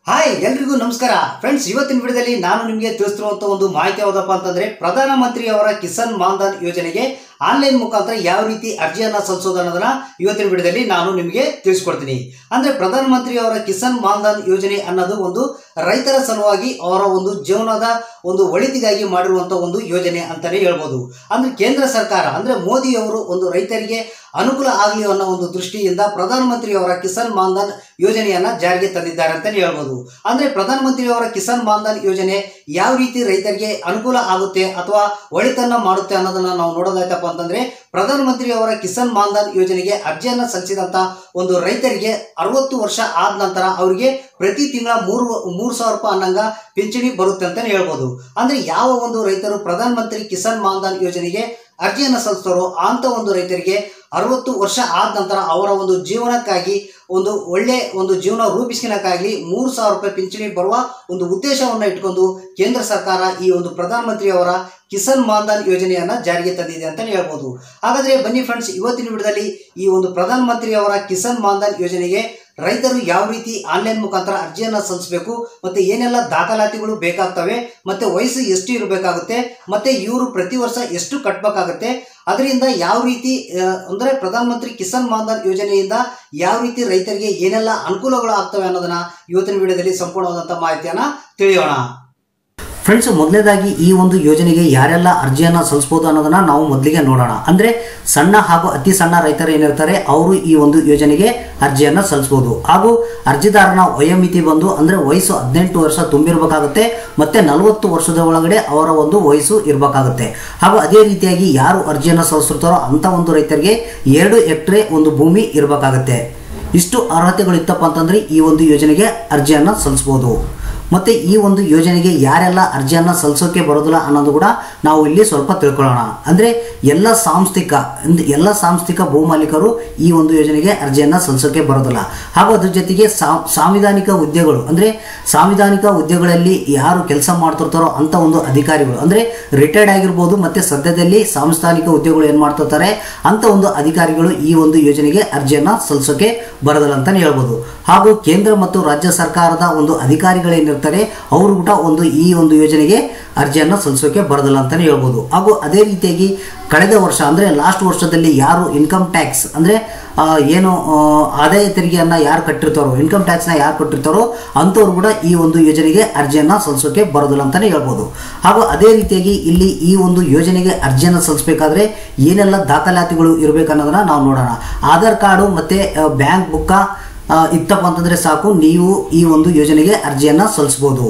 hi ಎಲ್ರಿಗೂ ನಮಸ್ಕಾರ friends ಇವತ್ತಿನ ವಿಡಿಯೋದಲ್ಲಿ ನಾನು ನಿಮಗೆ ತಿಳಿಸ್ತಿರುವಂತ ಒಂದು ಮಾಹಿತಿ ಯಾವುದಪ್ಪ ಅಂತಂದ್ರೆ ಪ್ರಧಾನಮಂತ್ರಿ ಅವರ ಕಿಸಾನ್ ಮಾನ್ಧನ್ ಯೋಜನೆಗೆ ಆನ್ಲೈನ್ ಮುಖಾಂತರ ಯಾವ ರೀತಿ ಅರ್ಜಿಯನ್ನ ಸಲ್ಲಿಸೋದು ಅನ್ನೋದನ್ನ ಇವತ್ತಿನ ವಿಡಿಯೋದಲ್ಲಿ ನಾನು ನಿಮಗೆ ತಿಳಿಸ್ಕೊಡ್ತೀನಿ ಅಂದ್ರೆ ಪ್ರಧಾನಮಂತ್ರಿ ಅವರ ಕಿಸಾನ್ ಮಾನ್ಧನ್ ಯೋಜನೆ ಅನ್ನೋದು ಒಂದು ರೈತರ ಸಲುವಾಗಿ ಅವರ ಒಂದು ಜೀವನದ ಒಂದು ಒಳಿತಿಗಾಗಿ ಮಾಡಿರುವಂತ ಒಂದು ಯೋಜನೆ ಅಂತಾನೆ ಹೇಳ್ಬೋದು ಅಂದ್ರೆ ಕೇಂದ್ರ ಸರ್ಕಾರ ಅಂದ್ರೆ ಮೋದಿ ಅವರು ಒಂದು ರೈತರಿಗೆ ಅನುಕೂಲ ಆಗಲಿ ಅನ್ನೋ ಒಂದು ದೃಷ್ಟಿಯಿಂದ ಪ್ರಧಾನಮಂತ್ರಿ ಅವರ ಕಿಸಾನ್ ಮಾನ್ಧನ್ ಯೋಜನೆಯನ್ನ ಜಾರಿಗೆ ತಂದಿದ್ದಾರೆ ಅಂತಾನೆ ಹೇಳ್ಬೋದು ಅಂದ್ರೆ ಪ್ರಧಾನಮಂತ್ರಿ ಅವರ ಕಿಸಾನ್ ಮಾನ್ಧನ್ ಯೋಜನೆ ಯಾವ ರೀತಿ ರೈತರಿಗೆ ಅನುಕೂಲ ಆಗುತ್ತೆ ಅಥವಾ ಒಳಿತನ್ನ ಮಾಡುತ್ತೆ ಅನ್ನೋದನ್ನ ನಾವು ನೋಡೋದಾಯ್ತಪ್ಪ ಅಂತಂದ್ರೆ ಪ್ರಧಾನಮಂತ್ರಿ ಅವರ ಕಿಸಾನ್ ಮಾನ್ಧನ್ ಯೋಜನೆಗೆ ಅರ್ಜಿಯನ್ನ ಸಲ್ಲಿಸಿದಂತ ಒಂದು ರೈತರಿಗೆ ಅರವತ್ತು ವರ್ಷ ಆದ ನಂತರ ಅವರಿಗೆ ಪ್ರತಿ ತಿಂಗಳ ಮೂರು ಮೂರು ಸಾವಿರ ರೂಪಾಯಿ ಅನ್ನಂಗ ಪಿಂಚಣಿ ಬರುತ್ತೆ ಅಂತಾನೆ ಹೇಳ್ಬೋದು ಅಂದ್ರೆ ಯಾವ ಒಂದು ರೈತರು ಪ್ರಧಾನಮಂತ್ರಿ ಕಿಸಾನ್ ಮಾನ್ಧನ್ ಯೋಜನೆಗೆ ಅರ್ಜಿಯನ್ನು ಸಲ್ಲಿಸ್ತಾರೋ ಅಂತ ಒಂದು ರೈತರಿಗೆ ಅರವತ್ತು ವರ್ಷ ಆದ ನಂತರ ಅವರ ಒಂದು ಜೀವನಕ್ಕಾಗಿ ಒಂದು ಒಳ್ಳೆ ಒಂದು ಜೀವನ ರೂಪಿಸ್ಕೊಳಕ್ಕಾಗಲಿ ಮೂರು ಸಾವಿರ ರೂಪಾಯಿ ಪಿಂಚಣಿ ಬರುವ ಒಂದು ಉದ್ದೇಶವನ್ನು ಇಟ್ಕೊಂಡು ಕೇಂದ್ರ ಸರ್ಕಾರ ಈ ಒಂದು ಪ್ರಧಾನಮಂತ್ರಿ ಅವರ ಕಿಸಾನ್ ಮಾನ್ಧನ್ ಯೋಜನೆಯನ್ನ ಜಾರಿಗೆ ತಂದಿದೆ ಅಂತಾನೆ ಹೇಳ್ಬೋದು ಹಾಗಾದ್ರೆ ಬನ್ನಿ ಫ್ರೆಂಡ್ಸ್ ಇವತ್ತಿನ ವಿಡಿಯೋದಲ್ಲಿ ಈ ಒಂದು ಪ್ರಧಾನಮಂತ್ರಿ ಅವರ ಕಿಸಾನ್ ಮಾನ್ಧನ್ ಯೋಜನೆಗೆ ರೈತರು ಯಾವ ರೀತಿ ಆನ್ಲೈನ್ ಮುಖಾಂತರ ಅರ್ಜಿಯನ್ನ ಸಲ್ಲಿಸಬೇಕು ಮತ್ತೆ ಏನೆಲ್ಲ ದಾಖಲಾತಿಗಳು ಬೇಕಾಗ್ತವೆ ಮತ್ತೆ ವಯಸ್ಸು ಎಷ್ಟು ಇರಬೇಕಾಗುತ್ತೆ ಮತ್ತೆ ಇವರು ಪ್ರತಿ ವರ್ಷ ಎಷ್ಟು ಕಟ್ಟಬೇಕಾಗುತ್ತೆ ಅದರಿಂದ ಯಾವ ರೀತಿ ಆ, ಅಂದ್ರೆ ಪ್ರಧಾನಮಂತ್ರಿ ಕಿಸಾನ್ ಮಾನ್ಧನ್ ಯೋಜನೆಯಿಂದ ಯಾವ ರೀತಿ ರೈತರಿಗೆ ಏನೆಲ್ಲ ಅನುಕೂಲಗಳು ಆಗ್ತವೆ ಅನ್ನೋದನ್ನ ಇವತ್ತಿನ ವಿಡಿಯೋದಲ್ಲಿ ಸಂಪೂರ್ಣವಾದಂಥ ಮಾಹಿತಿಯನ್ನ ತಿಳಿಯೋಣ ಫ್ರೆಂಡ್ಸ್ ಮೊದಲನೇದಾಗಿ ಈ ಒಂದು ಯೋಜನೆಗೆ ಯಾರೆಲ್ಲ ಅರ್ಜಿಯನ್ನು ಸಲ್ಲಿಸಬಹುದು ಅನ್ನೋದನ್ನ ನಾವು ಮೊದಲಿಗೆ ನೋಡೋಣ ಅಂದ್ರೆ ಸಣ್ಣ ಹಾಗೂ ಅತಿ ಸಣ್ಣ ರೈತರು ಏನಿರ್ತಾರೆ ಅವರು ಈ ಒಂದು ಯೋಜನೆಗೆ ಅರ್ಜಿಯನ್ನು ಸಲ್ಲಿಸಬಹುದು ಹಾಗೂ ಅರ್ಜಿದಾರನ ವಯೋಮಿತಿ ಬಂದು ಅಂದ್ರೆ ವಯಸ್ಸು ಹದಿನೆಂಟು ವರ್ಷ ತುಂಬಿರಬೇಕಾಗುತ್ತೆ ಮತ್ತೆ ನಲವತ್ತು ವರ್ಷದ ಒಳಗಡೆ ಅವರ ಒಂದು ವಯಸ್ಸು ಇರಬೇಕಾಗುತ್ತೆ ಹಾಗೂ ಅದೇ ರೀತಿಯಾಗಿ ಯಾರು ಅರ್ಜಿಯನ್ನು ಸಲ್ಲಿಸಿರ್ತಾರೋ ಅಂತ ಒಂದು ರೈತರಿಗೆ ಎರಡು ಎಕರೆ ಒಂದು ಭೂಮಿ ಇರಬೇಕಾಗುತ್ತೆ ಇಷ್ಟು ಅರ್ಹತೆಗಳು ಇತ್ತಪ್ಪ ಅಂತಂದ್ರೆ ಈ ಒಂದು ಯೋಜನೆಗೆ ಅರ್ಜಿಯನ್ನು ಸಲ್ಲಿಸಬಹುದು ಮತ್ತೆ ಈ ಒಂದು ಯೋಜನೆಗೆ ಯಾರೆಲ್ಲ ಅರ್ಜಿಯನ್ನ ಸಲ್ಲಿಸೋಕೆ ಬರೋದಿಲ್ಲ ಅನ್ನೋದು ಕೂಡ ನಾವು ಇಲ್ಲಿ ಸ್ವಲ್ಪ ತಿಳ್ಕೊಳ್ಳೋಣ ಅಂದ್ರೆ ಎಲ್ಲ ಸಾಂಸ್ಥಿಕ ಅಂದ್- ಎಲ್ಲ ಸಾಂಸ್ಥಿಕ ಭೂಮಾಲೀಕರು ಈ ಒಂದು ಯೋಜನೆಗೆ ಅರ್ಜಿಯನ್ನ ಸಲ್ಲಿಸೋಕೆ ಬರೋದಿಲ್ಲ ಹಾಗೂ ಅದ್ರ ಜೊತೆಗೆ ಸಾ- ಸಾಂವಿಧಾನಿಕ ಹುದ್ದೆಗಳು ಅಂದ್ರೆ ಸಾಂವಿಧಾನಿಕ ಹುದ್ದೆಗಳಲ್ಲಿ ಯಾರು ಕೆಲಸ ಮಾಡ್ತಿರ್ತಾರೋ ಅಂತ ಒಂದು ಅಧಿಕಾರಿಗಳು ಅಂದ್ರೆ ರಿಟೈರ್ಡ್ ಆಗಿರ್ಬೋದು ಮತ್ತೆ ಸದ್ಯದಲ್ಲಿ ಸಾಂಸ್ಥಾನಿಕ ಹುದ್ದೆಗಳು ಏನ್ ಮಾಡ್ತಿರ್ತಾರೆ ಅಂತ ಒಂದು ಅಧಿಕಾರಿಗಳು ಈ ಒಂದು ಯೋಜನೆಗೆ ಅರ್ಜಿಯನ್ನ ಸಲ್ಲಿಸೋಕೆ ಬರೋದಿಲ್ಲ ಅಂತಾನೆ ಹೇಳ್ಬೋದು ಹಾಗೂ ಕೇಂದ್ರ ಮತ್ತು ರಾಜ್ಯ ಸರ್ಕಾರದ ಒಂದು ಅಧಿಕಾರಿಗಳೇನಿರ್ತಾರೆ ಅವರು ಕೂಡ ಒಂದು ಈ ಒಂದು ಯೋಜನೆಗೆ ಅರ್ಜಿಯನ್ನು ಸಲ್ಲಿಸೋಕೆ ಬರೋದಿಲ್ಲ ಅಂತಾನೆ ಹೇಳ್ಬೋದು ಹಾಗೂ ಅದೇ ರೀತಿಯಾಗಿ ಕಳೆದ ವರ್ಷ ಅಂದ್ರೆ ಲಾಸ್ಟ್ ವರ್ಷದಲ್ಲಿ ಯಾರು ಇನ್ಕಮ್ ಟ್ಯಾಕ್ಸ್ ಅಂದ್ರೆ ಆ, ಏನು ಆ, ಆದಾಯ ತೆರಿಗೆಯನ್ನ ಯಾರು ಕಟ್ಟಿರ್ತಾರೋ ಇನ್ಕಮ್ ಟ್ಯಾಕ್ಸ್ನ ಯಾರು ಕಟ್ಟಿರ್ತಾರೋ ಅಂಥವ್ರು ಕೂಡ ಈ ಒಂದು ಯೋಜನೆಗೆ ಅರ್ಜಿಯನ್ನ ಸಲ್ಲಿಸೋಕೆ ಬರೋದಿಲ್ಲ ಅಂತಾನೆ ಹೇಳ್ಬೋದು ಹಾಗೂ ಅದೇ ರೀತಿಯಾಗಿ ಇಲ್ಲಿ ಈ ಒಂದು ಯೋಜನೆಗೆ ಅರ್ಜಿಯನ್ನು ಸಲ್ಲಿಸಬೇಕಾದ್ರೆ ಏನೆಲ್ಲ ದಾಖಲಾತಿಗಳು ಇರಬೇಕನ್ನೋದನ್ನ ನಾವು ನೋಡೋಣ ಆಧಾರ್ ಕಾರ್ಡು ಮತ್ತೆ ಬ್ಯಾಂಕ್ ಬುಕ್ಕ ಇತ್ತಪ್ಪ ಅಂತಂದ್ರೆ ಸಾಕು ನೀವು ಈ ಒಂದು ಯೋಜನೆಗೆ ಅರ್ಜಿಯನ್ನ ಸಲ್ಲಿಸಬಹುದು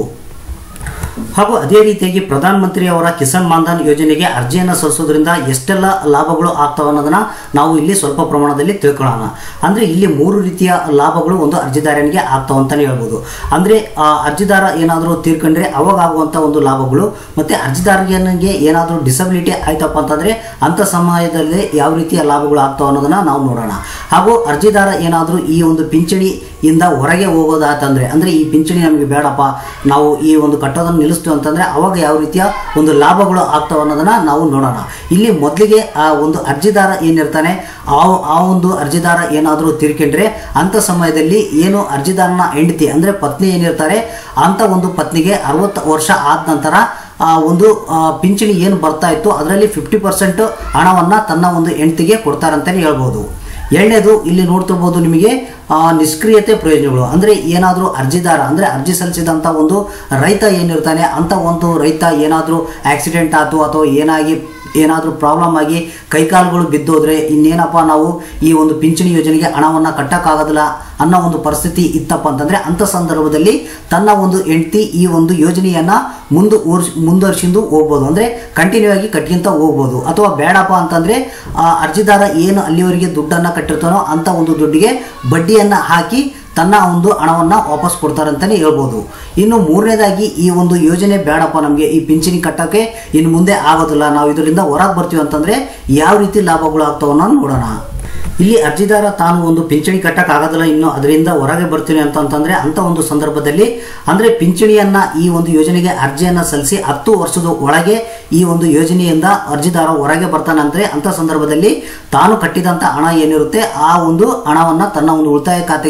ಹಾಗೂ ಅದೇ ರೀತಿಯಾಗಿ ಪ್ರಧಾನಮಂತ್ರಿ ಅವರ ಕಿಸಾನ್ ಮಾನ್ಧನ್ ಯೋಜನೆಗೆ ಅರ್ಜಿಯನ್ನು ಸಲ್ಲಿಸೋದ್ರಿಂದ ಎಷ್ಟೆಲ್ಲ ಲಾಭಗಳು ಆಗ್ತವೆ ಅನ್ನೋದನ್ನ ನಾವು ಇಲ್ಲಿ ಸ್ವಲ್ಪ ಪ್ರಮಾಣದಲ್ಲಿ ತಿಳ್ಕೊಳ್ಳೋಣ ಅಂದ್ರೆ ಇಲ್ಲಿ ಮೂರು ರೀತಿಯ ಲಾಭಗಳು ಒಂದು ಅರ್ಜಿದಾರನಿಗೆ ಆಗ್ತಾವ ಅಂತಾನೆ ಹೇಳ್ಬೋದು ಅಂದ್ರೆ ಆ ಅರ್ಜಿದಾರ ಏನಾದರೂ ತೀರ್ಕೊಂಡ್ರೆ ಅವಾಗ ಆಗುವಂತ ಒಂದು ಲಾಭಗಳು ಮತ್ತೆ ಅರ್ಜಿದಾರನಿಗೆ ಏನಾದರೂ ಡಿಸಬಿಲಿಟಿ ಆಯ್ತಪ್ಪ ಅಂತಂದ್ರೆ ಅಂತ ಸಮಯದಲ್ಲಿ ಯಾವ ರೀತಿಯ ಲಾಭಗಳು ಆಗ್ತಾವ ಅನ್ನೋದನ್ನ ನಾವು ನೋಡೋಣ ಹಾಗೂ ಅರ್ಜಿದಾರ ಏನಾದರೂ ಈ ಒಂದು ಪಿಂಚಣಿ ಇಂದ ಹೊರಗೆ ಹೋಗೋದಾತಂದ್ರೆ ಅಂದ್ರೆ ಈ ಪಿಂಚಣಿ ನಮಗೆ ಬೇಡಪ್ಪ ನಾವು ಈ ಒಂದು ಕಟ್ಟೋದನ್ನು ನಿಲ್ಲಿಸ್ತೀವಿ ಅಂತಂದ್ರೆ ಅವಾಗ ಯಾವ ರೀತಿಯ ಒಂದು ಲಾಭಗಳು ಆಗ್ತಾವ ಅನ್ನೋದನ್ನ ನಾವು ನೋಡೋಣ ಇಲ್ಲಿ ಮೊದಲಿಗೆ ಆ ಒಂದು ಅರ್ಜಿದಾರ ಏನಿರ್ತಾನೆ ಆ ಆ ಒಂದು ಅರ್ಜಿದಾರ ಏನಾದರೂ ತೀರ್ಕೊಂಡ್ರೆ ಅಂತ ಸಮಯದಲ್ಲಿ ಏನು ಅರ್ಜಿದಾರನ ಹೆಂಡತಿ ಅಂದ್ರೆ ಪತ್ನಿ ಏನಿರ್ತಾರೆ ಅಂತ ಒಂದು ಪತ್ನಿಗೆ ಅರವತ್ತು ವರ್ಷ ಆದ ನಂತರ ಆ ಒಂದು ಆ, ಪಿಂಚಣಿ ಏನು ಬರ್ತಾ ಇತ್ತು ಅದರಲ್ಲಿ ಫಿಫ್ಟಿ ಪರ್ಸೆಂಟ್ ಹಣವನ್ನ ತನ್ನ ಒಂದು ಹೆಂಡತಿಗೆ ಕೊಡ್ತಾರಂತಾನೆ ಹೇಳ್ಬೋದು ಎರಡನೇದು ಇಲ್ಲಿ ನೋಡ್ತಿರ್ಬೋದು ನಿಮಗೆ ಆ, ನಿಷ್ಕ್ರಿಯತೆ ಪ್ರಯೋಜನಗಳು ಅಂದ್ರೆ ಏನಾದರೂ ಅರ್ಜಿದಾರ ಅಂದ್ರೆ ಅರ್ಜಿ ಸಲ್ಲಿಸಿದಂಥ ಒಂದು ರೈತ ಏನಿರ್ತಾನೆ ಅಂತ ಒಂದು ರೈತ ಏನಾದರೂ ಆಕ್ಸಿಡೆಂಟ್ ಆಯ್ತು ಅಥವಾ ಏನಾಗಿ ಏನಾದರೂ ಪ್ರಾಬ್ಲಮ್ ಆಗಿ ಕೈಕಾಲುಗಳು ಬಿದ್ದೋದ್ರೆ ಇನ್ನೇನಪ್ಪ ನಾವು ಈ ಒಂದು ಪಿಂಚಣಿ ಯೋಜನೆಗೆ ಹಣವನ್ನು ಕಟ್ಟಕ್ಕಾಗೋದಿಲ್ಲ ಅನ್ನೋ ಒಂದು ಪರಿಸ್ಥಿತಿ ಇತ್ತಪ್ಪ ಅಂತಂದ್ರೆ ಅಂಥ ಸಂದರ್ಭದಲ್ಲಿ ತನ್ನ ಒಂದು ಹೆಂಡತಿ ಈ ಒಂದು ಯೋಜನೆಯನ್ನ ಮುಂದು ಮುಂದುವರ್ಸಿಂದು ಹೋಗ್ಬೋದು ಅಂದ್ರೆ ಕಂಟಿನ್ಯೂ ಆಗಿ ಕಟ್ಕೊಂತ ಹೋಗ್ಬೋದು ಅಥವಾ ಬೇಡಪ್ಪ ಅಂತಂದ್ರೆ ಆ ಅರ್ಜಿದಾರ ಏನು ಅಲ್ಲಿವರೆಗೆ ದುಡ್ಡನ್ನ ಕಟ್ಟಿರ್ತಾನೋ ಅಂತ ಒಂದು ದುಡ್ಡಿಗೆ ಬಡ್ಡಿಯನ್ನ ಹಾಕಿ ತನ್ನ ಒಂದು ಹಣವನ್ನ ವಾಪಸ್ ಕೊಡ್ತಾರಂತಾನೆ ಹೇಳ್ಬೋದು ಇನ್ನು ಮೂರನೇದಾಗಿ ಈ ಒಂದು ಯೋಜನೆ ಬೇಡಪ್ಪ ನಮಗೆ ಈ ಪಿಂಚಣಿ ಕಟ್ಟಕ್ಕೆ ಇನ್ನು ಮುಂದೆ ಆಗೋದಿಲ್ಲ ನಾವು ಇದರಿಂದ ಹೊರಗೆ ಬರ್ತೀವಿ ಅಂತಂದ್ರೆ ಯಾವ ರೀತಿ ಲಾಭಗಳು ಆಗ್ತಾವ ಅನ್ನೋದು ನೋಡೋಣ ಇಲ್ಲಿ ಅರ್ಜಿದಾರ ತಾನು ಒಂದು ಪಿಂಚಣಿ ಕಟ್ಟಕ್ ಆಗೋದಿಲ್ಲ ಇನ್ನು ಅದರಿಂದ ಹೊರಗೆ ಬರ್ತೀನಿ ಅಂತಂತಂದ್ರೆ ಅಂತ ಒಂದು ಸಂದರ್ಭದಲ್ಲಿ ಅಂದ್ರೆ ಪಿಂಚಣಿಯನ್ನ ಈ ಒಂದು ಯೋಜನೆಗೆ ಅರ್ಜಿಯನ್ನ ಸಲ್ಲಿಸಿ ಹತ್ತು ವರ್ಷದ ಒಳಗೆ ಈ ಒಂದು ಯೋಜನೆಯಿಂದ ಅರ್ಜಿದಾರ ಹೊರಗೆ ಬರ್ತಾನಂದ್ರೆ ಅಂತ ಸಂದರ್ಭದಲ್ಲಿ ತಾನು ಕಟ್ಟಿದಂತ ಹಣ ಏನಿರುತ್ತೆ ಆ ಒಂದು ಹಣವನ್ನ ತನ್ನ ಒಂದು ಉಳಿತಾಯ ಖಾತೆಗೆ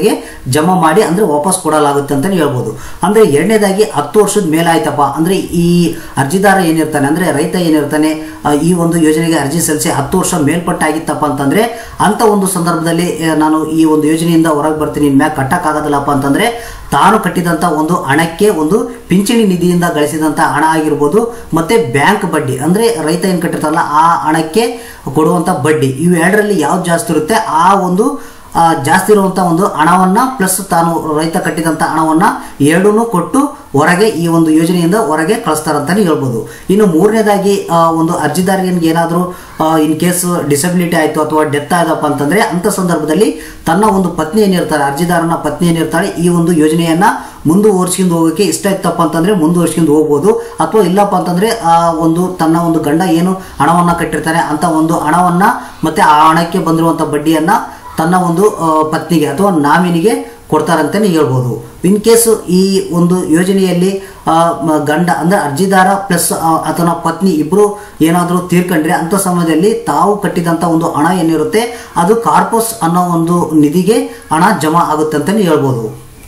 ಜಮಾ ಮಾಡಿ ಅಂದರೆ ವಾಪಸ್ ಕೊಡಲಾಗುತ್ತೆ ಅಂತಲೇ ಹೇಳ್ಬೋದು ಅಂದರೆ ಎರಡನೇದಾಗಿ ಹತ್ತು ವರ್ಷದ ಮೇಲಾಯ್ತಪ್ಪ ಅಂದರೆ ಈ ಅರ್ಜಿದಾರ ಏನಿರ್ತಾನೆ ಅಂದರೆ ರೈತ ಏನಿರ್ತಾನೆ ಆ, ಈ ಒಂದು ಯೋಜನೆಗೆ ಅರ್ಜಿ ಸಲ್ಲಿಸಿ ಹತ್ತು ವರ್ಷ ಮೇಲ್ಪಟ್ಟಾಗಿತ್ತಪ್ಪ ಅಂತಂದರೆ ಅಂಥ ಒಂದು ಸಂದರ್ಭದಲ್ಲಿ ಆ, ನಾನು ಈ ಒಂದು ಯೋಜನೆಯಿಂದ ಹೊರಗೆ ಬರ್ತೀನಿ ಮ್ಯಾಗ ಕಟ್ಟಕ್ಕಾಗೋದಿಲ್ಲಪ್ಪ ಅಂತಂದರೆ ತಾನು ಕಟ್ಟಿದಂಥ ಒಂದು ಹಣಕ್ಕೆ ಒಂದು ಪಿಂಚಣಿ ನಿಧಿಯಿಂದ ಗಳಿಸಿದಂಥ ಹಣ ಆಗಿರ್ಬೋದು ಮತ್ತು ಬ್ಯಾಂಕ್ ಬಡ್ಡಿ ಅಂದರೆ ರೈತ ಏನು ಕಟ್ಟಿರ್ತಾರಲ್ಲ ಆ ಹಣಕ್ಕೆ ಕೊಡುವಂಥ ಬಡ್ಡಿ ಇವೆರಡರಲ್ಲಿ ಯಾವ್ದು ಜಾಸ್ತಿ ಇರುತ್ತೆ ಆ ಒಂದು ಆ, ಜಾಸ್ತಿ ಇರುವಂಥ ಒಂದು ಹಣವನ್ನು ಪ್ಲಸ್ ತಾನು ರೈತ ಕಟ್ಟಿದಂಥ ಹಣವನ್ನು ಎರಡೂ ಕೊಟ್ಟು ಹೊರಗೆ ಈ ಒಂದು ಯೋಜನೆಯಿಂದ ಹೊರಗೆ ಕಳಿಸ್ತಾರಂತಲೇ ಹೇಳ್ಬೋದು ಇನ್ನು ಮೂರನೇದಾಗಿ ಆ, ಒಂದು ಅರ್ಜಿದಾರನಿಗೆ ಏನಾದರೂ ಇನ್ ಕೇಸ್ ಡಿಸಬಿಲಿಟಿ ಆಯಿತು ಅಥವಾ ಡೆತ್ ಆದಪ್ಪ ಅಂತಂದರೆ ಅಂಥ ಸಂದರ್ಭದಲ್ಲಿ ತನ್ನ ಒಂದು ಪತ್ನಿ ಏನಿರ್ತಾರೆ ಅರ್ಜಿದಾರನ ಪತ್ನಿ ಏನಿರ್ತಾಳೆ ಈ ಒಂದು ಯೋಜನೆಯನ್ನು ಮುಂದುವರ್ಸ್ಕೊಂಡು ಹೋಗೋಕ್ಕೆ ಇಷ್ಟ ಇತ್ತಪ್ಪ ಅಂತಂದರೆ ಮುಂದುವರ್ಸ್ಕೊಂಡು ಹೋಗ್ಬೋದು ಅಥವಾ ಇಲ್ಲಪ್ಪ ಅಂತಂದರೆ ಆ ಒಂದು ತನ್ನ ಒಂದು ಗಂಡ ಏನು ಹಣವನ್ನು ಕಟ್ಟಿರ್ತಾನೆ ಅಂಥ ಒಂದು ಹಣವನ್ನು ಮತ್ತು ಆ ಹಣಕ್ಕೆ ಬಂದಿರುವಂಥ ಬಡ್ಡಿಯನ್ನು ತನ್ನ ಒಂದು ಆ, ಪತ್ನಿಗೆ ಅಥವಾ ನಾಮಿನಿಗೆ ಕೊಡ್ತಾರಂತಲೇ ಹೇಳ್ಬೋದು ಇನ್ ಕೇಸು ಈ ಒಂದು ಯೋಜನೆಯಲ್ಲಿ ಆ, ಮ- ಗಂಡ ಅಂದರೆ ಅರ್ಜಿದಾರ ಪ್ಲಸ್ ಆತನ ಪತ್ನಿ ಇಬ್ಬರು ಏನಾದರೂ ತೀರ್ಕೊಂಡ್ರೆ ಅಂಥ ಸಮಯದಲ್ಲಿ ತಾವು ಕಟ್ಟಿದಂಥ ಒಂದು ಹಣ ಏನಿರುತ್ತೆ ಅದು ಕಾರ್ಪೋಸ್ ಅನ್ನೋ ಒಂದು ನಿಧಿಗೆ ಹಣ ಜಮಾ ಆಗುತ್ತೆ ಅಂತಲೇ ಹೇಳ್ಬೋದು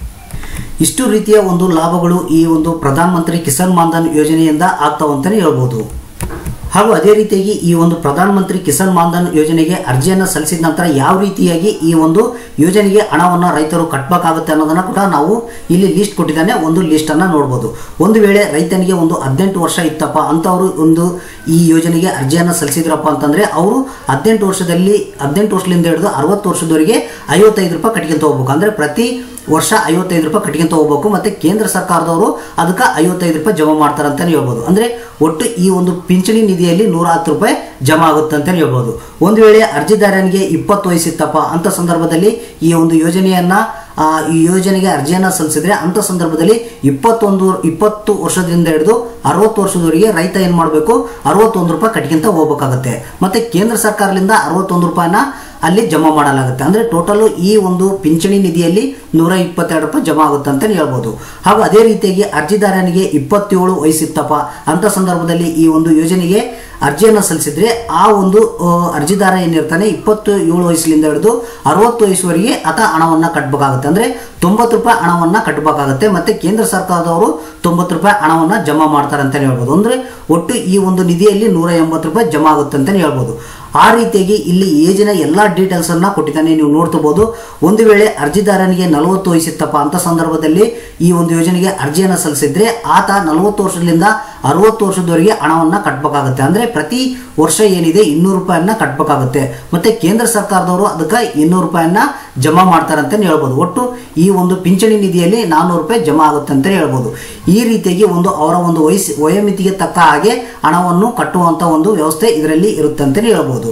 ಇಷ್ಟು ರೀತಿಯ ಒಂದು ಲಾಭಗಳು ಈ ಒಂದು ಪ್ರಧಾನ ಮಂತ್ರಿ ಕಿಸಾನ್ ಮಾನ್ಧನ್ ಯೋಜನೆಯಿಂದ ಆಗ್ತಾವಂತಲೇ ಹೇಳ್ಬೋದು ಹಾಗೂ ಅದೇ ರೀತಿಯಾಗಿ ಈ ಒಂದು ಪ್ರಧಾನ ಮಂತ್ರಿ ಕಿಸಾನ್ ಮಾನ್ಧನ್ ಯೋಜನೆಗೆ ಅರ್ಜಿಯನ್ನು ಸಲ್ಲಿಸಿದ ನಂತರ ಯಾವ ರೀತಿಯಾಗಿ ಈ ಒಂದು ಯೋಜನೆಗೆ ಹಣವನ್ನು ರೈತರು ಕಟ್ಟಬೇಕಾಗುತ್ತೆ ಅನ್ನೋದನ್ನು ಕೂಡ ನಾವು ಇಲ್ಲಿ ಲಿಸ್ಟ್ ಕೊಟ್ಟಿದ್ದಾನೆ ಒಂದು ಲಿಸ್ಟನ್ನು ನೋಡ್ಬೋದು ಒಂದು ವೇಳೆ ರೈತನಿಗೆ ಒಂದು ಹದಿನೆಂಟು ವರ್ಷ ಇತ್ತಪ್ಪ ಅಂಥವರು ಒಂದು ಈ ಯೋಜನೆಗೆ ಅರ್ಜಿಯನ್ನು ಸಲ್ಲಿಸಿದ್ರಪ್ಪ ಅಂತಂದರೆ ಅವರು ಹದಿನೆಂಟು ವರ್ಷದಲ್ಲಿ ಹದಿನೆಂಟು ವರ್ಷದಿಂದ ಹಿಡಿದು ಅರವತ್ತು ವರ್ಷದವರೆಗೆ ಐವತ್ತೈದು ರೂಪಾಯಿ ಕಟ್ಕೊಂತ ಹೋಗ್ಬೇಕು ಅಂದರೆ ಪ್ರತಿ ವರ್ಷ ಐವತ್ತೈದು ರೂಪಾಯಿ ಕಟ್ಕೊಂತ ಹೋಗ್ಬೇಕು ಮತ್ತು ಕೇಂದ್ರ ಸರ್ಕಾರದವರು ಅದಕ್ಕೆ ಐವತ್ತೈದು ರೂಪಾಯಿ ಜಮಾ ಮಾಡ್ತಾರೆ ಅಂತಲೇ ಹೇಳ್ಬೋದು ಅಂದರೆ ಒಟ್ಟು ಈ ಒಂದು ಪಿಂಚಣಿ ನಿಧಿಯಲ್ಲಿ ನೂರ ಹತ್ತು ರೂಪಾಯಿ ಜಮಾ ಆಗುತ್ತೆ ಅಂತಲೇ ಹೇಳ್ಬೋದು ಒಂದು ವೇಳೆ ಅರ್ಜಿದಾರನಿಗೆ ಇಪ್ಪತ್ತು ವಯಸ್ಸಿತ್ತಪ್ಪ ಅಂಥ ಸಂದರ್ಭದಲ್ಲಿ ಈ ಒಂದು ಯೋಜನೆಯನ್ನು ಆ, ಈ ಯೋಜನೆಗೆ ಅರ್ಜಿಯನ್ನು ಸಲ್ಲಿಸಿದ್ರೆ ಅಂಥ ಸಂದರ್ಭದಲ್ಲಿ ಇಪ್ಪತ್ತೊಂದು ಇಪ್ಪತ್ತು ವರ್ಷದಿಂದ ಹಿಡಿದು ಅರವತ್ತು ವರ್ಷದವರೆಗೆ ರೈತ ಏನು ಮಾಡಬೇಕು ಅರವತ್ತೊಂದು ರೂಪಾಯಿ ಕಟ್ಕೊಂತ ಹೋಗ್ಬೇಕಾಗತ್ತೆ ಮತ್ತು ಕೇಂದ್ರ ಸರ್ಕಾರದಿಂದ ಅರವತ್ತೊಂದು ರೂಪಾಯಿನ ಅಲ್ಲಿ ಜಮಾ ಮಾಡಲಾಗುತ್ತೆ ಅಂದರೆ ಟೋಟಲು ಈ ಒಂದು ಪಿಂಚಣಿ ನಿಧಿಯಲ್ಲಿ ನೂರ ಇಪ್ಪತ್ತೆರಡು ರೂಪಾಯಿ ಜಮಾ ಆಗುತ್ತೆ ಅಂತಲೇ ಹೇಳ್ಬೋದು ಹಾಗೂ ಅದೇ ರೀತಿಯಾಗಿ ಅರ್ಜಿದಾರನಿಗೆ ಇಪ್ಪತ್ತೇಳು ವಯಸ್ಸಿತ್ತಪ್ಪ ಅಂಥ ಸಂದರ್ಭದಲ್ಲಿ ಈ ಒಂದು ಯೋಜನೆಗೆ ಅರ್ಜಿಯನ್ನು ಸಲ್ಲಿಸಿದ್ರೆ ಆ ಒಂದು ಆ, ಅರ್ಜಿದಾರ ಏನಿರ್ತಾನೆ ಇಪ್ಪತ್ತು ಏಳು ವಯಸ್ಸಿನಿಂದ ಹಿಡಿದು ಅರವತ್ತು ವಯಸ್ಸುವರೆಗೆ ಆತ ಹಣವನ್ನು ಕಟ್ಟಬೇಕಾಗುತ್ತೆ ಅಂದರೆ ತೊಂಬತ್ತು ರೂಪಾಯಿ ಹಣವನ್ನು ಕಟ್ಟಬೇಕಾಗುತ್ತೆ ಮತ್ತು ಕೇಂದ್ರ ಸರ್ಕಾರದವರು ತೊಂಬತ್ತು ರೂಪಾಯಿ ಹಣವನ್ನು ಜಮಾ ಮಾಡ್ತಾರೆ ಅಂತಲೇ ಹೇಳ್ಬೋದು ಅಂದರೆ ಒಟ್ಟು ಈ ಒಂದು ನಿಧಿಯಲ್ಲಿ ನೂರ ಎಂಬತ್ತು ರೂಪಾಯಿ ಜಮಾ ಆಗುತ್ತೆ ಅಂತಲೇ ಹೇಳ್ಬೋದು ಆ ರೀತಿಯಾಗಿ ಇಲ್ಲಿ ಏಜಿನ ಎಲ್ಲ ಡೀಟೇಲ್ಸನ್ನು ಕೊಟ್ಟಿದ್ದಾನೆ ನೀವು ನೋಡ್ಕೋಬೋದು ಒಂದು ವೇಳೆ ಅರ್ಜಿದಾರನಿಗೆ ನಲವತ್ತು ವಯಸ್ಸಿತ್ತಪ್ಪ ಅಂಥ ಸಂದರ್ಭದಲ್ಲಿ ಈ ಒಂದು ಯೋಜನೆಗೆ ಅರ್ಜಿಯನ್ನು ಸಲ್ಲಿಸಿದ್ರೆ ಆತ ನಲವತ್ತು ವರ್ಷದಿಂದ ಅರವತ್ತು ವರ್ಷದವರೆಗೆ ಹಣವನ್ನು ಕಟ್ಟಬೇಕಾಗುತ್ತೆ ಅಂದರೆ ಪ್ರತಿ ವರ್ಷ ಏನಿದೆ ಇನ್ನೂರು ರೂಪಾಯಿಯನ್ನ ಕಟ್ಟಬೇಕಾಗುತ್ತೆ ಮತ್ತು ಕೇಂದ್ರ ಸರ್ಕಾರದವರು ಅದಕ್ಕೆ ಇನ್ನೂರು ರೂಪಾಯಿಯನ್ನ ಜಮಾ ಮಾಡ್ತಾರೆ ಅಂತಲೇ ಹೇಳ್ಬೋದು ಒಟ್ಟು ಈ ಒಂದು ಪಿಂಚಣಿ ನಿಧಿಯಲ್ಲಿ ನಾನ್ನೂರು ರೂಪಾಯಿ ಜಮಾ ಆಗುತ್ತೆ ಅಂತಲೇ ಹೇಳ್ಬೋದು ಈ ರೀತಿಯಾಗಿ ಒಂದು ಅವರ ಒಂದು ವಯಸ್ಸು ವಯೋಮಿತಿಗೆ ತಕ್ಕ ಹಾಗೆ ಹಣವನ್ನು ಕಟ್ಟುವಂಥ ಒಂದು ವ್ಯವಸ್ಥೆ ಇದರಲ್ಲಿ ಇರುತ್ತೆ ಅಂತಲೇ ಹೇಳ್ಬೋದು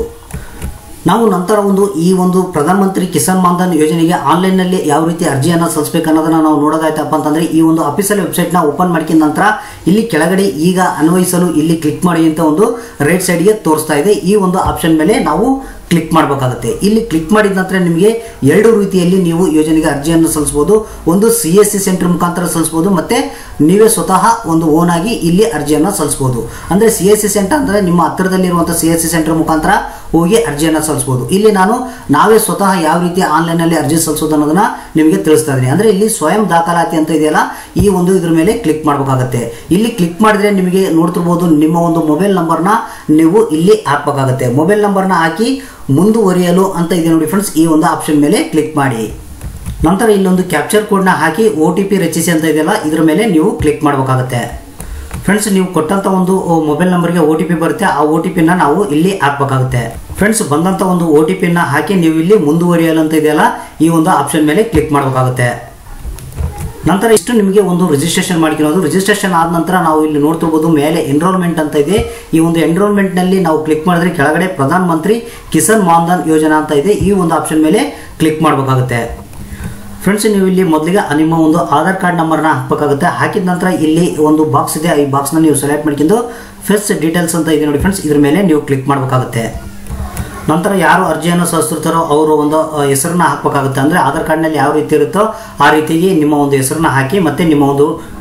ನಾವು ನಂತರ ಒಂದು ಈ ಒಂದು ಪ್ರಧಾನಮಂತ್ರಿ ಕಿಸಾನ್ ಮಾನ್ಧನ್ ಯೋಜನೆಗೆ ಆನ್ಲೈನ್ನಲ್ಲಿ ಯಾವ ರೀತಿ ಅರ್ಜಿಯನ್ನು ಸಲ್ಲಿಸಬೇಕು ಅನ್ನೋದನ್ನ ನಾವು ನೋಡೋದಾಯ್ತಪ್ಪ ಅಂತಂದರೆ ಈ ಒಂದು ಅಫಿಷಿಯಲ್ ವೆಬ್ಸೈಟ್ನ ಓಪನ್ ಮಾಡ್ಕಿದ ನಂತರ ಇಲ್ಲಿ ಕೆಳಗಡೆ ಈಗ ಅನ್ವಯಿಸಲು ಇಲ್ಲಿ ಕ್ಲಿಕ್ ಮಾಡಿ ಅಂತ ಒಂದು ರೈಟ್ ಸೈಡ್ಗೆ ತೋರಿಸ್ತಾ ಇದೆ ಈ ಒಂದು ಆಪ್ಷನ್ ಮೇಲೆ ನಾವು ಕ್ಲಿಕ್ ಮಾಡಬೇಕಾಗುತ್ತೆ ಇಲ್ಲಿ ಕ್ಲಿಕ್ ಮಾಡಿದ ನಂತರ ನಿಮಗೆ ಎರಡು ರೀತಿಯಲ್ಲಿ ನೀವು ಯೋಜನೆಗೆ ಅರ್ಜಿಯನ್ನು ಸಲ್ಲಿಸ್ಬೋದು ಒಂದು ಸಿ ಎಸ್ ಸಿ ಸೆಂಟರ್ ಮುಖಾಂತರ ಸಲ್ಲಿಸ್ಬೋದು ಮತ್ತು ನೀವೇ ಸ್ವತಃ ಒಂದು ಓನ್ ಆಗಿ ಇಲ್ಲಿ ಅರ್ಜಿಯನ್ನು ಸಲ್ಲಿಸ್ಬೋದು ಅಂದರೆ ಸಿ ಎಸ್ ಸಿ ಸೆಂಟರ್ ಅಂದರೆ ನಿಮ್ಮ ಹತ್ತಿರದಲ್ಲಿರುವಂಥ ಸಿ ಎಸ್ ಸಿ ಸೆಂಟರ್ ಮುಖಾಂತರ ಹೋಗಿ ಅರ್ಜಿಯನ್ನು ಸಲ್ಲಿಸ್ಬೋದು ಇಲ್ಲಿ ನಾನು ನಾವೇ ಸ್ವತಃ ಯಾವ ರೀತಿ ಆನ್ಲೈನಲ್ಲಿ ಅರ್ಜಿ ಸಲ್ಲಿಸೋದು ಅನ್ನೋದನ್ನ ನಿಮಗೆ ತಿಳಿಸ್ತಾ ಇದ್ದೀನಿ ಅಂದರೆ ಇಲ್ಲಿ ಸ್ವಯಂ ದಾಖಲಾತಿ ಅಂತ ಇದೆಯಲ್ಲ ಈ ಒಂದು ಇದ್ರ ಮೇಲೆ ಕ್ಲಿಕ್ ಮಾಡಬೇಕಾಗತ್ತೆ ಇಲ್ಲಿ ಕ್ಲಿಕ್ ಮಾಡಿದ್ರೆ ನಿಮಗೆ ನೋಡ್ತಿರ್ಬೋದು ನಿಮ್ಮ ಒಂದು ಮೊಬೈಲ್ ನಂಬರ್ನ ನೀವು ಇಲ್ಲಿ ಹಾಕಬೇಕಾಗತ್ತೆ ಮೊಬೈಲ್ ನಂಬರ್ನ ಹಾಕಿ ಮುಂದುವರಿಯಲು ಅಂತ ಇದೆ ನೋಡಿ ಫ್ರೆಂಡ್ಸ್ ಈ ಒಂದು ಆಪ್ಷನ್ ಮೇಲೆ ಕ್ಲಿಕ್ ಮಾಡಿ ನಂತರ ಇಲ್ಲೊಂದು ಕ್ಯಾಪ್ಚರ್ ಕೋಡ್ನ ಹಾಕಿ ಒ ಟಿ ಪಿ ರಚಿಸಿ ಅಂತ ಇದೆಯಲ್ಲ ಇದ್ರ ಮೇಲೆ ನೀವು ಕ್ಲಿಕ್ ಮಾಡಬೇಕಾಗತ್ತೆ ಫ್ರೆಂಡ್ಸ್ ನೀವು ಕೊಟ್ಟಂತ ಒಂದು ಮೊಬೈಲ್ ನಂಬರ್ಗೆ ಒ ಟಿ ಪಿ ಬರುತ್ತೆ ಆ ಒ ಟಿ ಪಿನ ನಾವು ಇಲ್ಲಿ ಹಾಕಬೇಕಾಗುತ್ತೆ ಫ್ರೆಂಡ್ಸ್ ಬಂದಂತ ಒಂದು ಒ ಟಿ ಪಿನ ಹಾಕಿ ನೀವು ಇಲ್ಲಿ ಮುಂದುವರಿಯಲು ಅಂತ ಇದೆಯಲ್ಲ ಈ ಒಂದು ಆಪ್ಷನ್ ಮೇಲೆ ಕ್ಲಿಕ್ ಮಾಡಬೇಕಾಗುತ್ತೆ ನಂತರ ಇಷ್ಟು ನಿಮಗೆ ಒಂದು ರಿಜಿಸ್ಟ್ರೇಷನ್ ಮಾಡ್ಕೊಳ್ಳೋದು ರಿಜಿಸ್ಟ್ರೇಷನ್ ಆದ ನಂತರ ನಾವು ಇಲ್ಲಿ ನೋಡ್ತಿರ್ಬೋದು ಮೇಲೆ ಎನ್ರೋಲ್ಮೆಂಟ್ ಅಂತ ಇದೆ ಈ ಒಂದು ಎನ್ರೋಲ್ಮೆಂಟ್ನಲ್ಲಿ ನಾವು ಕ್ಲಿಕ್ ಮಾಡಿದ್ರೆ ಕೆಳಗಡೆ ಪ್ರಧಾನ ಮಂತ್ರಿ ಕಿಸಾನ್ ಮಾನ್ಧನ್ ಯೋಜನಾ ಅಂತ ಇದೆ ಈ ಒಂದು ಆಪ್ಷನ್ ಮೇಲೆ ಕ್ಲಿಕ್ ಮಾಡಬೇಕಾಗುತ್ತೆ ಫ್ರೆಂಡ್ಸ್ ನೀವು ಇಲ್ಲಿ ಮೊದಲಿಗೆ ನಿಮ್ಮ ಒಂದು ಆಧಾರ್ ಕಾರ್ಡ್ ನಂಬರ್ನ ಹಾಕಬೇಕಾಗುತ್ತೆ ಹಾಕಿದ ನಂತರ ಇಲ್ಲಿ ಒಂದು ಬಾಕ್ಸ್ ಇದೆ ಈ ಬಾಕ್ಸ್ನ ನೀವು ಸೆಲೆಕ್ಟ್ ಮಾಡ್ಕೊಂಡು ಫೆಸ್ಟ್ ಡೀಟೇಲ್ಸ್ ಅಂತ ಇದೆ ನೋಡಿ ಫ್ರೆಂಡ್ಸ್ ಇದ್ರ ಮೇಲೆ ನೀವು ಕ್ಲಿಕ್ ಮಾಡಬೇಕಾಗುತ್ತೆ ನಂತರ ಯಾರು ಅರ್ಜಿಯನ್ನು ಸಲ್ಲಿಸ್ತಿರ್ತಾರೋ ಅವರು ಒಂದು ಅ, ಹೆಸರನ್ನ ಹಾಕಬೇಕಾಗುತ್ತೆ ಅಂದರೆ ಆಧಾರ್ ಕಾರ್ಡ್ನಲ್ಲಿ ಯಾವ ರೀತಿ ಇರುತ್ತೋ ಆ ರೀತಿಯಾಗಿ ನಿಮ್ಮ ಒಂದು ಹೆಸರನ್ನ ಹಾಕಿ ಮತ್ತು ನಿಮ್ಮ ಒಂದು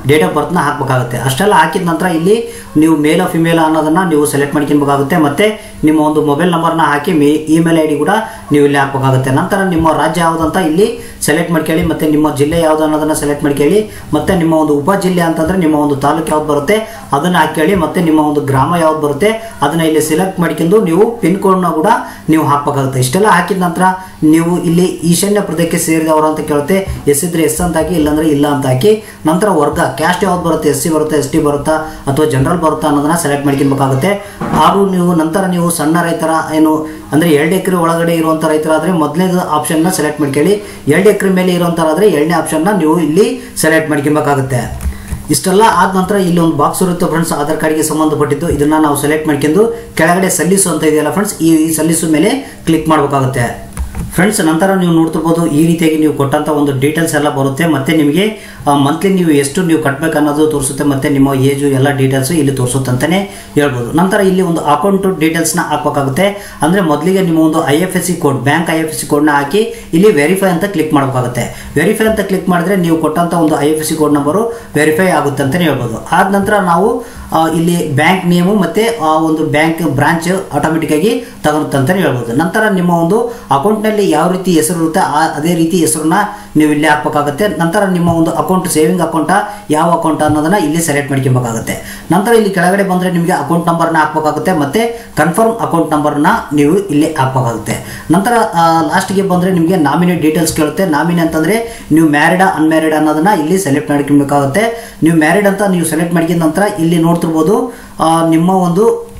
ಡೇಟ್ ಆಫ್ ಬರ್ತ್ನ ಹಾಕಬೇಕಾಗುತ್ತೆ ಅಷ್ಟೆಲ್ಲ ಹಾಕಿದ ನಂತರ ಇಲ್ಲಿ ನೀವು ಮೇಲ್ ಫಿಮೇಲ್ ಅನ್ನೋದನ್ನು ನೀವು ಸೆಲೆಕ್ಟ್ ಮಾಡ್ಕೊಬೇಕಾಗುತ್ತೆ ಮತ್ತು ನಿಮ್ಮ ಒಂದು ಮೊಬೈಲ್ ನಂಬರ್ನ ಹಾಕಿ ಮೇ ಇಮೇಲ್ ಐ ಡಿ ಕೂಡ ನೀವು ಇಲ್ಲಿ ಹಾಕಬೇಕಾಗುತ್ತೆ ನಂತರ ನಿಮ್ಮ ರಾಜ್ಯ ಯಾವುದಂತ ಇಲ್ಲಿ ಸೆಲೆಕ್ಟ್ ಮಾಡ್ಕೊಳ್ಳಿ ಮತ್ತು ನಿಮ್ಮ ಜಿಲ್ಲೆ ಯಾವುದು ಅನ್ನೋದನ್ನು ಸೆಲೆಕ್ಟ್ ಮಾಡ್ಕೊಳ್ಳಿ ಮತ್ತು ನಿಮ್ಮ ಒಂದು ಉಪ ಜಿಲ್ಲೆ ಅಂತಂದರೆ ನಿಮ್ಮ ಒಂದು ತಾಲೂಕು ಯಾವ್ದು ಬರುತ್ತೆ ಅದನ್ನು ಹಾಕೊಳ್ಳಿ ಮತ್ತು ನಿಮ್ಮ ಒಂದು ಗ್ರಾಮ ಯಾವ್ದು ಬರುತ್ತೆ ಅದನ್ನು ಇಲ್ಲಿ ಸೆಲೆಕ್ಟ್ ಮಾಡ್ಕೊಂಡು ನೀವು ಪಿನ್ ಕೋಡ್ನ ಕೂಡ ನೀವು ಹಾಕಬೇಕಾಗುತ್ತೆ ಇಷ್ಟೆಲ್ಲ ಹಾಕಿದ ನಂತರ ನೀವು ಇಲ್ಲಿ ಈಶಾನ್ಯ ಪ್ರದೇಶಕ್ಕೆ ಸೇರಿದವರು ಅಂತ ಕೇಳುತ್ತೆ ಎಸ್ ಇದ್ರೆ ಎಸ್ ಅಂತ ಹಾಕಿ ಇಲ್ಲಾಂದ್ರೆ ಇಲ್ಲ ಅಂತ ಹಾಕಿ ನಂತರ ವರ್ಗ ಕ್ಯಾಸ್ಟ್ ಯಾವ್ದು ಬರುತ್ತೆ ಎಸ್ ಸಿ ಬರುತ್ತೆ ಎಸ್ ಟಿ ಬರುತ್ತಾ ಅಥವಾ ಜನರಲ್ ಬರುತ್ತಾ ಅನ್ನೋದನ್ನ ಸೆಲೆಕ್ಟ್ ಮಾಡ್ಕೊಬೇಕಾಗುತ್ತೆ ಹಾಗೂ ನೀವು ನಂತರ ನೀವು ಸಣ್ಣ ರೈತರ ಏನು ಅಂದರೆ ಎರಡು ಎಕರೆ ಒಳಗಡೆ ಇರುವಂಥ ರೈತರಾದರೆ ಮೊದಲನೇದು ಆಪ್ಷನ್ನ ಸೆಲೆಕ್ಟ್ ಮಾಡ್ಕೊಳ್ಳಿ ಎರಡು ಎಕರೆ ಮೇಲೆ ಇರುವಂಥರಾದರೆ ಎರಡನೇ ಆಪ್ಷನ್ನ ನೀವು ಇಲ್ಲಿ ಸೆಲೆಕ್ಟ್ ಮಾಡ್ಕೊಬೇಕಾಗುತ್ತೆ ಇಷ್ಟೆಲ್ಲ ಆದ ನಂತರ ಇಲ್ಲಿ ಒಂದು ಬಾಕ್ಸ್ ಇರುತ್ತೆ ಫ್ರೆಂಡ್ಸ್ ಆಧಾರ್ ಕಾರ್ಡ್ಗೆ ಸಂಬಂಧಪಟ್ಟಿದ್ದು ಇದನ್ನ ನಾವು ಸೆಲೆಕ್ಟ್ ಮಾಡ್ಕೊಂಡು ಕೆಳಗಡೆ ಸಲ್ಲಿಸು ಅಂತ ಇದೆಯಲ್ಲ ಫ್ರೆಂಡ್ಸ್ ಈ ಈ ಸಲ್ಲಿಸು ಮೇಲೆ ಕ್ಲಿಕ್ ಮಾಡಬೇಕಾಗುತ್ತೆ ಫ್ರೆಂಡ್ಸ್ ನಂತರ ನೀವು ನೋಡ್ತಿರ್ಬೋದು ಈ ರೀತಿಯಾಗಿ ನೀವು ಕೊಟ್ಟಂಥ ಒಂದು ಡೀಟೇಲ್ಸ್ ಎಲ್ಲ ಬರುತ್ತೆ ಮತ್ತು ನಿಮಗೆ ಮಂತ್ಲಿ ನೀವು ಎಷ್ಟು ನೀವು ಕಟ್ಟಬೇಕು ಅನ್ನೋದು ತೋರಿಸುತ್ತೆ ಮತ್ತು ನಿಮ್ಮ ಏಜು ಎಲ್ಲ ಡೀಟೇಲ್ಸು ಇಲ್ಲಿ ತೋರಿಸುತ್ತೆ ಅಂತಲೇ ಹೇಳ್ಬೋದು ನಂತರ ಇಲ್ಲಿ ಒಂದು ಅಕೌಂಟ್ ಡೀಟೇಲ್ಸ್ನ ಹಾಕಬೇಕಾಗುತ್ತೆ ಅಂದರೆ ಮೊದಲಿಗೆ ನಿಮ್ಮ ಒಂದು I F S C code bank I F S C ಕೋಡ್ನ ಹಾಕಿ ಇಲ್ಲಿ ವೆರಿಫೈ ಅಂತ ಕ್ಲಿಕ್ ಮಾಡಬೇಕಾಗುತ್ತೆ ವೆರಿಫೈ ಅಂತ ಕ್ಲಿಕ್ ಮಾಡಿದ್ರೆ ನೀವು ಕೊಟ್ಟಂಥ ಒಂದು I F S C code number verify ಆಗುತ್ತೆ ಅಂತಲೇ ಹೇಳ್ಬೋದು ಆದ ನಂತರ ನಾವು ಆ, ಇಲ್ಲಿ ಬ್ಯಾಂಕ್ ನೇಮು ಮತ್ತು ಆ ಒಂದು ಬ್ಯಾಂಕ್ ಬ್ರಾಂಚ್ ಆಟೋಮೆಟಿಕ್ಕಾಗಿ ತಗೊಳುತ್ತೆ ಅಂತಲೇ ಹೇಳ್ಬೋದು ನಂತರ ನಿಮ್ಮ ಒಂದು ಅಕೌಂಟ್ನಲ್ಲಿ ಯಾವ ರೀತಿ ಹೆಸರು ಇರುತ್ತೆ ಆ ಅದೇ ರೀತಿ ಹೆಸರನ್ನ ನೀವು ಇಲ್ಲಿ ಹಾಕಬೇಕಾಗುತ್ತೆ ನಂತರ ನಿಮ್ಮ ಒಂದು ಅಕೌಂಟ್ ಸೇವಿಂಗ್ ಅಕೌಂಟಾ ಯಾವ ಅಕೌಂಟ್ ಅನ್ನೋದನ್ನ ಇಲ್ಲಿ ಸೆಲೆಕ್ಟ್ ಮಾಡ್ಕೊಬೇಕಾಗುತ್ತೆ ನಂತರ ಇಲ್ಲಿ ಕೆಳಗಡೆ ಬಂದರೆ ನಿಮಗೆ ಅಕೌಂಟ್ ನಂಬರ್ನ ಹಾಕಬೇಕಾಗುತ್ತೆ ಮತ್ತು ಕನ್ಫರ್ಮ್ ಅಕೌಂಟ್ ನಂಬರ್ನ ನೀವು ಇಲ್ಲಿ ಹಾಕಬೇಕಾಗುತ್ತೆ ನಂತರ ಲಾಸ್ಟ್ಗೆ ಬಂದರೆ ನಿಮಗೆ ನಾಮಿನಿ ಡೀಟೇಲ್ಸ್ ಕೇಳುತ್ತೆ ನಾಮಿನಿ ಅಂತಂದರೆ ನೀವು ಮ್ಯಾರಿಡಾ ಅನ್ಮ್ಯಾರಿಡ್ ಅನ್ನೋದನ್ನ ಇಲ್ಲಿ ಸೆಲೆಕ್ಟ್ ಮಾಡ್ಕೊಬೇಕಾಗುತ್ತೆ ನೀವು ಮ್ಯಾರಿಡ್ ಅಂತ ನೀವು ಸೆಲೆಕ್ಟ್ ಮಾಡಿದ ನಂತರ ಇಲ್ಲಿ ನೋಡ್ತಿರ್ಬೋದು ಆ, ನಿಮ್ಮ ಒಂದು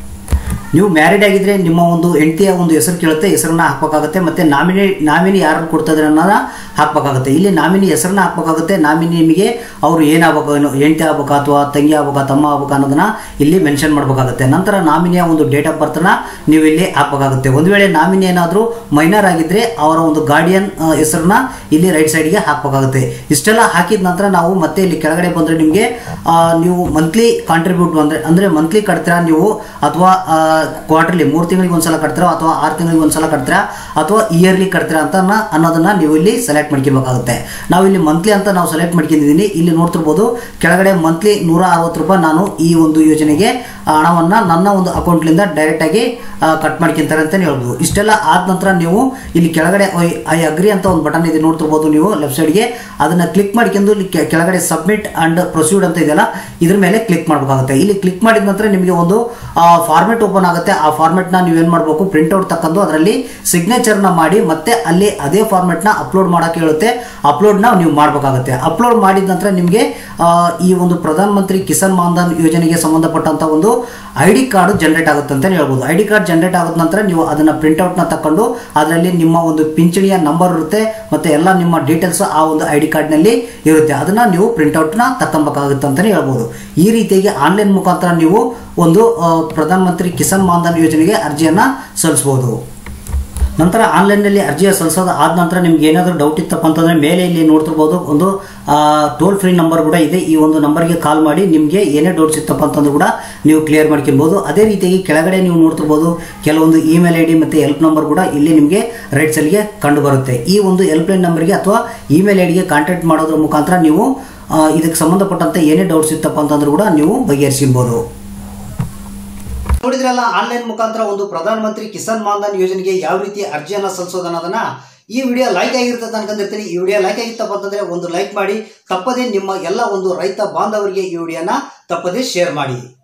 ನೀವು ಮ್ಯಾರಿಡ್ ಆಗಿದ್ರೆ ನಿಮ್ಮ ಒಂದು ಹೆಂಡತಿಯ ಒಂದು ಹೆಸರು ಕೇಳುತ್ತೆ ಹೆಸರನ್ನ ಹಾಕಬೇಕಾಗುತ್ತೆ ಮತ್ತೆ ನಾಮಿನಿ ನಾಮಿನಿ ಯಾರು ಕೊಡ್ತಾ ಇದ್ದಾರೆ ಅನ್ನೋದನ್ನ ಹಾಕಬೇಕಾಗುತ್ತೆ ಇಲ್ಲಿ ನಾಮಿನಿ ಹೆಸರನ್ನ ಹಾಕಬೇಕಾಗುತ್ತೆ ನಾಮಿನಿ ನಿಮಗೆ ಅವರು ಏನಾಗಬೇಕು ಏನು ಹೆಂಡತಿ ಆಗ್ಬೇಕಾ ಅಥವಾ ತಂಗಿ ಆಗ್ಬೇಕಾ ತಮ್ಮ ಆಗ್ಬೇಕಾ ಅನ್ನೋದನ್ನ ಇಲ್ಲಿ ಮೆನ್ಷನ್ ಮಾಡಬೇಕಾಗುತ್ತೆ ನಂತರ ನಾಮಿನಿಯ ಒಂದು ಡೇಟ್ ಆಫ್ ಬರ್ತ್ನ ನೀವು ಇಲ್ಲಿ ಹಾಕಬೇಕಾಗುತ್ತೆ ಒಂದು ವೇಳೆ ನಾಮಿನಿ ಏನಾದರೂ ಮೈನರ್ ಆಗಿದ್ರೆ ಅವರ ಒಂದು ಗಾರ್ಡಿಯನ್ ಹೆಸರನ್ನ ಇಲ್ಲಿ ರೈಟ್ ಸೈಡ್ಗೆ ಹಾಕಬೇಕಾಗುತ್ತೆ ಇಷ್ಟೆಲ್ಲ ಹಾಕಿದ ನಂತರ ನಾವು ಮತ್ತೆ ಇಲ್ಲಿ ಕೆಳಗಡೆ ಬಂದರೆ ನಿಮಗೆ ನೀವು ಮಂತ್ಲಿ ಕಾಂಟ್ರಿಬ್ಯೂಟ್ ಬಂದರೆ ಅಂದರೆ ಮಂತ್ಲಿ ಕಟ್ತೀರಾ ನೀವು ಅಥವಾ ಕ್ವಾರ್ಟರ್ಲಿ ಮೂರು ತಿಂಗಳಿಗೆ ಒಂದ್ಸಲ ಕಟ್ತೀರಾ ಅಥವಾ ಆರು ತಿಂಗಳಿಗೆ ಒಂದ್ಸಲ ಕಟ್ತೀರಾ ಅಥವಾ ಇಯರ್ಲಿ ಕಟ್ತೀರಾ ಅಂತ ಅನ್ನ- ಅನ್ನೋದನ್ನ ನೀವು ಇಲ್ಲಿ ಸೆಲೆಕ್ಟ್ ಮಾಡ್ಕೊಬೇಕಾಗುತ್ತೆ ನಾವು ಇಲ್ಲಿ ಮಂತ್ಲಿ ಅಂತ ನಾವು ಸೆಲೆಕ್ಟ್ ಮಾಡ್ಕೊಂಡಿದ್ದೀನಿ ಇಲ್ಲಿ ನೋಡ್ತಿರ್ಬೋದು ಕೆಳಗಡೆ ಮಂತ್ಲಿ ನೂರ ಅರವತ್ತು ರೂಪಾಯಿ ನಾನು ಈ ಒಂದು ಯೋಜನೆಗೆ ಹಣವನ್ನು ನನ್ನ ಒಂದು ಅಕೌಂಟ್ಲಿಂದ ಡೈರೆಕ್ಟಾಗಿ ಕಟ್ ಮಾಡ್ಕೊಂತಾರೆ ಅಂತಲೇ ಹೇಳ್ಬೋದು ಇಷ್ಟೆಲ್ಲ ಆದ ನಂತರ ನೀವು ಇಲ್ಲಿ ಕೆಳಗಡೆ ಐ ಅಗ್ರಿ ಅಂತ ಒಂದು ಬಟನ್ ಇದೆ ನೋಡ್ತಿರ್ಬೋದು ನೀವು ಲೆಫ್ಟ್ ಸೈಡ್ಗೆ ಅದನ್ನು ಕ್ಲಿಕ್ ಮಾಡ್ಕೊಂಡು ಇಲ್ಲಿ ಕೆ- ಕೆಳಗಡೆ ಸಬ್ಮಿಟ್ ಆ್ಯಂಡ್ ಪ್ರೊಸೀಡ್ ಅಂತ ಇದೆಯಲ್ಲ ಇದ್ರ ಮೇಲೆ ಕ್ಲಿಕ್ ಮಾಡಬೇಕಾಗುತ್ತೆ ಇಲ್ಲಿ ಕ್ಲಿಕ್ ಮಾಡಿದ ನಂತರ ನಿಮಗೆ ಒಂದು ಫಾರ್ಮೆಟ್ ಓಪನ್ ಆಗುತ್ತೆ ಆ ಫಾರ್ಮೆಟ್ನ ನೀವೇನು ಮಾಡಬೇಕು ಪ್ರಿಂಟ್ಔಟ್ ತಕ್ಕಂಡು ಅದರಲ್ಲಿ ಸಿಗ್ನೇಚರ್ನ ಮಾಡಿ ಮತ್ತೆ ಅಲ್ಲಿ ಅದೇ ಫಾರ್ಮೆಟ್ನ ಅಪ್ಲೋಡ್ ಮಾಡೋಕ್ಕೆ ಹೇಳುತ್ತೆ ಅಪ್ಲೋಡ್ನ ನೀವು ಮಾಡಬೇಕಾಗುತ್ತೆ ಅಪ್ಲೋಡ್ ಮಾಡಿದ ನಂತರ ನಿಮಗೆ ಆ, ಈ ಒಂದು ಪ್ರಧಾನ ಮಂತ್ರಿ ಕಿಸಾನ್ ಮಾನ್ಧನ್ ಯೋಜನೆಗೆ ಸಂಬಂಧಪಟ್ಟಂಥ ಒಂದು ಐ ಡಿ ಕಾರ್ಡ್ ಜನರೇಟ್ ಆಗುತ್ತೆ ಅಂತಲೇ ಹೇಳ್ಬೋದು ಐ ಡಿ ಕಾರ್ಡ್ ಜನರೇಟ್ ಆದ ನಂತರ ನೀವು ಅದನ್ನು ಪ್ರಿಂಟ್ಔಟ್ನ ತಕೊಂಡು ಅದರಲ್ಲಿ ನಿಮ್ಮ ಒಂದು ಪಿಂಚಣಿಯ ನಂಬರ್ ಇರುತ್ತೆ ಮತ್ತು ಎಲ್ಲ ನಿಮ್ಮ ಡೀಟೇಲ್ಸ್ ಆ ಒಂದು ಐ ಡಿ ಕಾರ್ಡ್ನಲ್ಲಿ ಇರುತ್ತೆ ಅದನ್ನು ನೀವು ಪ್ರಿಂಟ್ಔಟ್ನ ತಗೊಬೇಕಾಗುತ್ತೆ ಅಂತಲೇ ಹೇಳ್ಬೋದು ಈ ರೀತಿಯಾಗಿ ಆನ್ಲೈನ್ ಮುಖಾಂತರ ನೀವು ಒಂದು ಆ, ಪ್ರಧಾನ ಮಂತ್ರಿ ಕಿಸಾನ್ ಮಾನ್ಧನ್ ಯೋಜನೆಗೆ ಅರ್ಜಿಯನ್ನು ಸಲ್ಲಿಸ್ಬೋದು ನಂತರ ಆನ್ಲೈನ್ನಲ್ಲಿ ಅರ್ಜಿಯ ಸಲ್ಲಿಸೋದು ಆದ ನಂತರ ನಿಮ್ಗೆ ಏನಾದರೂ ಡೌಟ್ ಇತ್ತಪ್ಪ ಅಂತಂದರೆ ಮೇಲೆ ಇಲ್ಲಿ ನೋಡ್ತಿರ್ಬೋದು ಒಂದು ಟೋಲ್ ಫ್ರೀ ನಂಬರ್ ಕೂಡ ಇದೆ ಈ ಒಂದು ನಂಬರ್ಗೆ ಕಾಲ್ ಮಾಡಿ ನಿಮಗೆ ಏನೇ ಡೌಟ್ಸ್ ಇತ್ತಪ್ಪ ಅಂತಂದ್ರೂ ಕೂಡ ನೀವು ಕ್ಲಿಯರ್ ಮಾಡ್ಕೊಬೋದು ಅದೇ ರೀತಿಯಾಗಿ ಕೆಳಗಡೆ ನೀವು ನೋಡ್ತಿರ್ಬೋದು ಕೆಲವೊಂದು ಇಮೇಲ್ ಐ ಡಿ ಮತ್ತು ಹೆಲ್ಪ್ ನಂಬರ್ ಕೂಡ ಇಲ್ಲಿ ನಿಮಗೆ ರೈಟ್ ಸೈಡ್ಗೆ ಕಂಡು ಬರುತ್ತೆ ಈ ಒಂದು ಹೆಲ್ಪ್ ಲೈನ್ ನಂಬರ್ಗೆ ಅಥವಾ ಇಮೇಲ್ ಐ ಡಿಗೆ ಕಾಂಟ್ಯಾಕ್ಟ್ ಮಾಡೋದ್ರ ಮುಖಾಂತರ ನೀವು ಆ, ಇದಕ್ಕೆ ಸಂಬಂಧಪಟ್ಟಂತೆ ಏನೇ ಡೌಟ್ಸ್ ಇತ್ತಪ್ಪ ಅಂತಂದ್ರೂ ಕೂಡ ನೀವು ಬಗೆಹರಿಸ್ಕೊಬೋದು ನೋಡಿದ್ರಲ್ಲ ಆನ್ಲೈನ್ ಮುಖಾಂತರ ಒಂದು ಪ್ರಧಾನ ಮಂತ್ರಿ ಕಿಸಾನ್ ಮಾನ್ಧನ್ ಯೋಜನೆಗೆ ಯಾವ ರೀತಿ ಅರ್ಜಿಯನ್ನ ಸಲ್ಲಿಸೋದು ಅನ್ನೋದನ್ನ ಈ ವಿಡಿಯೋ ಲೈಕ್ ಆಗಿರ್ತದೆ ಅನ್ಕೊಂಡಿರ್ತೀನಿ ಈ ವಿಡಿಯೋ ಲೈಕ್ ಆಗಿತ್ತಪ್ಪ ಅಂತಂದ್ರೆ ಒಂದು ಲೈಕ್ ಮಾಡಿ ತಪ್ಪದೇ ನಿಮ್ಮ ಎಲ್ಲ ಒಂದು ರೈತ ಬಾಂಧವರಿಗೆ ಈ ವಿಡಿಯೋನ ತಪ್ಪದೇ ಶೇರ್ ಮಾಡಿ